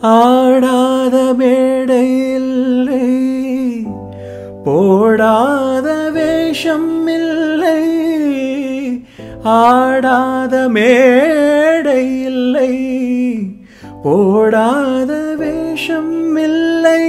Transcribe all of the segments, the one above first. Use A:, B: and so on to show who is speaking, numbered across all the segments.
A: ஆடாத மேடை இல்லை போடாத வேஷம் இல்லை ஆடாத மேடை இல்லை போடாத வேஷம் இல்லை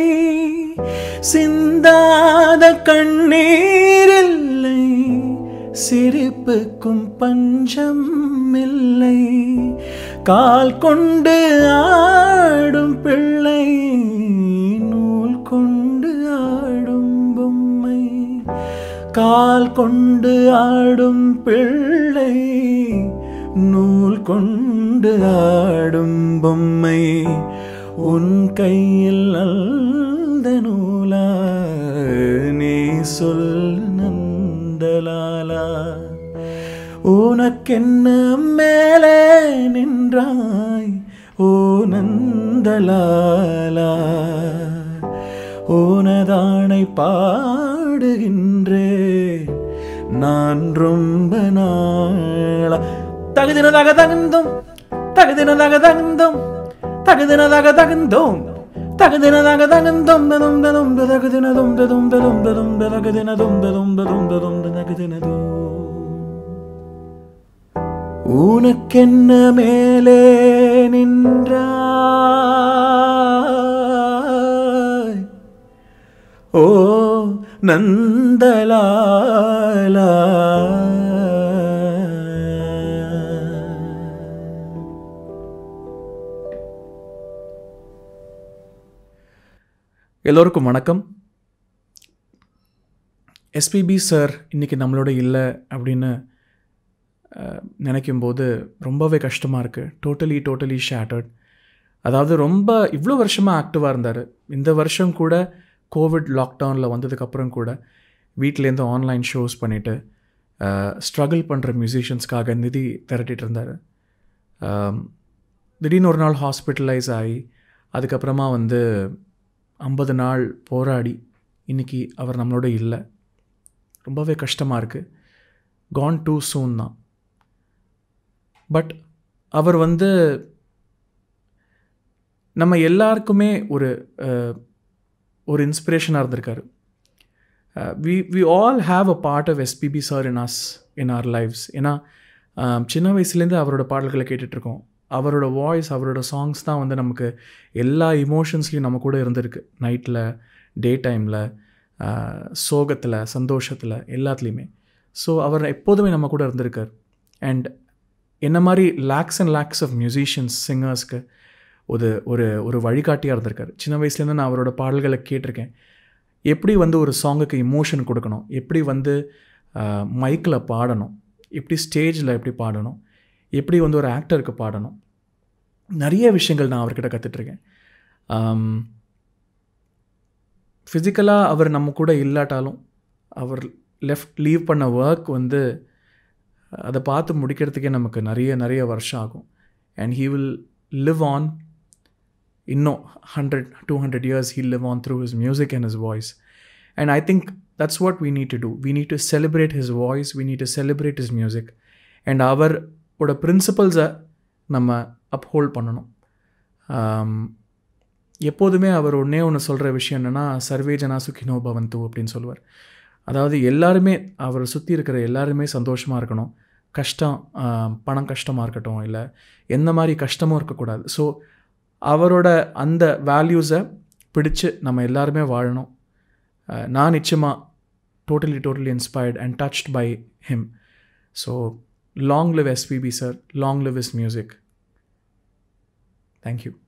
A: சிந்தாத கண்ணீர் இல்லை சிரிப்புக்கும் பஞ்சம் இல்லை கால் கொண்டு ஆடும் பிள்ளை நூல் கொண்டு ஆடும் பொம்மை கால் கொண்டு ஆடும் பிள்ளை நூல் கொண்டு ஆடும் பொம்மை உன் கையில் அந்த நூலா நீ சொல் நந்தலாலா உனக்கென்ன மேலே நின்றாய் ஓ நந்தலாலா உனதானை பாடுகின்றேன் நான் ரொம்ப நாளா தகுதினதாக தகுந்தோம் தகுதினதாக தகுந்தோம் தகுதினதாக தகுந்தோம் தகுதினதாக தகுந்தோம் ததும் ததும் தகுதினதும் ததும் ததும் ததும் தகுதினதும் ததும் ததும் ததும் தகுதினதும் உனக்கென்ன மேலே நின்றாய் ஓ நந்தலாலா எல்லோருக்கும் வணக்கம் எஸ்பிபி சார் இன்றைக்கி நம்மளோட இல்லை அப்படின்னு அஹ், நினைக்கும்போது ரொம்பவே கஷ்டமாக இருக்குது டோட்டலி டோட்டலி ஷேட்டர்ட் அதாவது ரொம்ப இவ்வளோ வருஷமாக ஆக்டிவாக இருந்தார் இந்த வருஷம் கூட கோவிட் லாக்டவுனில் வந்ததுக்கப்புறம் கூட வீட்டிலேருந்து ஆன்லைன் ஷோஸ் பண்ணிவிட்டு ஸ்ட்ரகிள் பண்ணுற மியூசிஷியன்ஸ்க்காக நிதி திரட்டிட்டு இருந்தார் ஆம், திடீர்னு ஒரு நாள் ஹாஸ்பிட்டலைஸ் ஆகி அதுக்கப்புறமா வந்து ஐம்பது நாள் போராடி இன்னைக்கு அவர் நம்மளோட இல்லை ரொம்பவே கஷ்டமாக இருக்குது கான் டூ சூன் தான் பட் அவர் வந்து நம்ம எல்லாருக்குமே ஒரு அஹ், ஒரு இன்ஸ்பிரேஷனாக இருந்திருக்காரு we we all have a part of SPB sir in us in our lifes ஏன்னா அஹ், சின்ன வயசுலேருந்து அவரோட பாடல்களை கேட்டுட்ருக்கோம் அவரோட வாய்ஸ் அவரோட சாங்ஸ் தான் வந்து நமக்கு எல்லா இமோஷன்ஸ்லையும் நம்ம கூட இருந்திருக்கு நைட்டில் டே டைமில் சோகத்தில் சந்தோஷத்தில் எல்லாத்துலேயுமே ஸோ அவர் எப்போதுமே நம்ம கூட இருந்திருக்கார் அண்ட் என்ன மாதிரி lakhs and lakhs of musicians சிங்கர்ஸ்க்கு ஒரு ஒரு ஒரு வழிகாட்டியாக இருந்திருக்கார் சின்ன வயசுலேருந்து நான் அவரோட பாடல்களை கேட்டிருக்கேன் எப்படி வந்து ஒரு சாங்குக்கு இமோஷன் கொடுக்கணும் எப்படி வந்து மைக்கில் பாடணும் எப்படி ஸ்டேஜில் எப்படி பாடணும் எப்படி வந்து ஒரு ஆக்டருக்கு பாடணும் நிறைய விஷயங்கள் நான் அவர்கிட்ட கற்றுட்ருக்கேன் ஃபிசிக்கலாக அவர் நம்ம கூட இல்லாட்டாலும் அவர் லெஃப்ட் லீவ் பண்ண ஒர்க் வந்து அதை பார்த்து முடிக்கிறதுக்கே நமக்கு நிறைய நிறைய வருஷம் ஆகும் and he will live on இன்னும் hundred two hundred years he live on through his music and his voice and I think that's what we need to do we need to celebrate his voice we need to celebrate his music and அவரோட பிரின்சிபல்ஸை நம்ம uphold பண்ணணும் ஆம், எப்போதுமே அவர் ஒன்றே ஒன்று சொல்கிற விஷயம் என்னென்னா சர்வே ஜனா சுகினோ பவந்து அப்படின்னு சொல்லுவார் அதாவது எல்லாருமே அவரை சுற்றி இருக்கிற எல்லாருமே சந்தோஷமாக இருக்கணும் கஷ்டம் ஆம், பணம் கஷ்டமாக இருக்கட்டும் இல்லை எந்த மாதிரி கஷ்டமும் இருக்கக்கூடாது ஸோ அவரோட அந்த வேல்யூஸை பிடிச்சு நம்ம எல்லாருமே வாழணும் அஹ், நான் நிச்சயமாக totally totally inspired and touched by him so long live SPB sir long live is music thank you